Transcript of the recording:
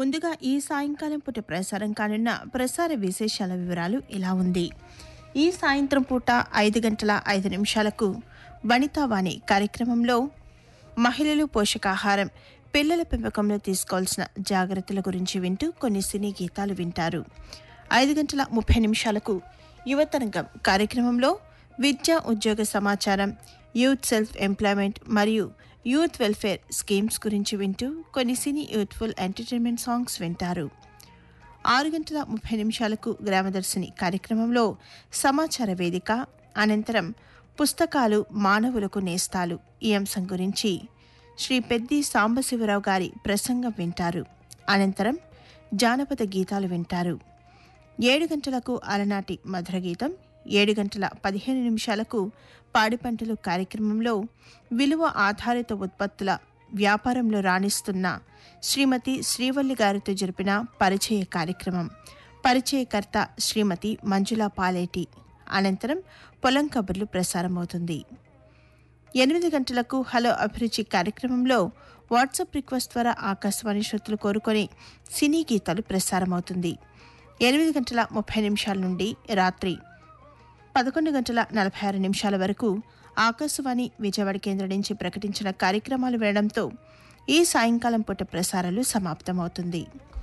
ముందుగా ఈ సాయంకాలం పూట ప్రసారం కానున్న ప్రసార విశేషాల వివరాలు ఇలా ఉంది ఈ సాయంత్రం పూట ఐదు గంటల ఐదు నిమిషాలకు వనితావాణి కార్యక్రమంలో మహిళలు పోషకాహారం పిల్లల పెంపకంలో తీసుకోవాల్సిన జాగ్రత్తల గురించి వింటూ కొన్ని సినీ గీతాలు వింటారు ఐదు గంటల ముప్పై నిమిషాలకు యువతరంగం కార్యక్రమంలో విద్యా ఉద్యోగ సమాచారం యూత్ సెల్ఫ్ ఎంప్లాయ్మెంట్ మరియు యూత్ వెల్ఫేర్ స్కీమ్స్ గురించి వింటూ కొన్ని సినీ యూత్ఫుల్ ఎంటర్టైన్మెంట్ సాంగ్స్ వింటారు ఆరు గంటల ముప్పై నిమిషాలకు గ్రామదర్శిని కార్యక్రమంలో సమాచార వేదిక అనంతరం పుస్తకాలు మానవులకు నేస్తాలు ఈ అంశం గురించి శ్రీ పెద్ది సాంబశివరావు గారి ప్రసంగం వింటారు అనంతరం జానపద గీతాలు వింటారు ఏడు గంటలకు అలనాటి మధుర గీతం ఏడు గంటల పదిహేను నిమిషాలకు పాడి పంటలు కార్యక్రమంలో విలువ ఆధారిత ఉత్పత్తుల వ్యాపారంలో రాణిస్తున్న శ్రీమతి శ్రీవల్లి గారితో జరిపిన పరిచయ కార్యక్రమం పరిచయకర్త శ్రీమతి మంజులా పాలేటి అనంతరం పొలం కబుర్లు ప్రసారమవుతుంది ఎనిమిది గంటలకు హలో అభిరుచి కార్యక్రమంలో వాట్సాప్ రిక్వెస్ట్ ద్వారా ఆకాశవాణి శ్రోతలు కోరుకొని సినీ గీతాలు ప్రసారమవుతుంది ఎనిమిది గంటల ముప్పై నిమిషాల నుండి రాత్రి పదకొండు గంటల నలభై ఆరు నిమిషాల వరకు ఆకాశవాణి విజయవాడ కేంద్రం నుంచి ప్రకటించిన కార్యక్రమాలు వినడంతో ఈ సాయంకాలం పూట ప్రసారాలు సమాప్తమవుతుంది